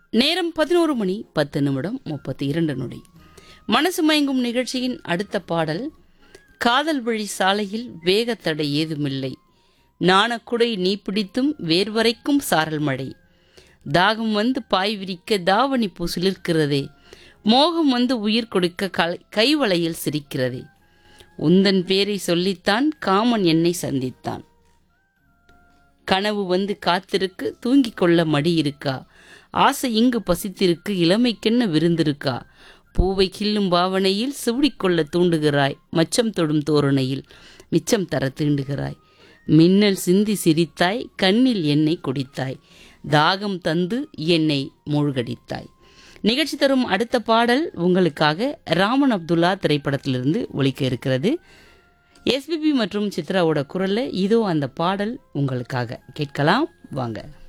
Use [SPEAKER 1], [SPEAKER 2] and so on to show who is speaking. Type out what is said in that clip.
[SPEAKER 1] நேரம் பதினோரு மணி பத்து நிமிடம் முப்பத்தி இரண்டு நொடி மனசு மயங்கும் நிகழ்ச்சியின் அடுத்த பாடல் காதல் வழி சாலையில் வேகத்தடை ஏதுமில்லை நாணக்குடை நீ பிடித்தும் வேர்வரைக்கும் சாரல் மழை தாகம் வந்து பாய் விரிக்க தாவணி பூ சிலிர்க்கிறதே மோகம் வந்து உயிர் கொடுக்க கலை கைவளையில் சிரிக்கிறதே உந்தன் பேரை சொல்லித்தான் காமன் என்னை சந்தித்தான் கனவு வந்து காத்திருக்கு தூங்கிக் கொள்ள மடி இருக்கா ஆசை இங்கு பசித்திருக்கு இளமைக்கென்ன விருந்திருக்கா பூவை கிள்ளும் பாவனையில் சுவடிக்கொள்ள தூண்டுகிறாய் மச்சம் தொடும் தோரணையில் மிச்சம் தர தீண்டுகிறாய் மின்னல் சிந்தி சிரித்தாய் கண்ணில் என்னை குடித்தாய் தாகம் தந்து என்னை மூழ்கடித்தாய் நிகழ்ச்சி தரும் அடுத்த பாடல் உங்களுக்காக ராமன் அப்துல்லா திரைப்படத்திலிருந்து ஒலிக்க இருக்கிறது எஸ்பிபி மற்றும் சித்ராவோட குரல்ல இதோ அந்த பாடல் உங்களுக்காக கேட்கலாம் வாங்க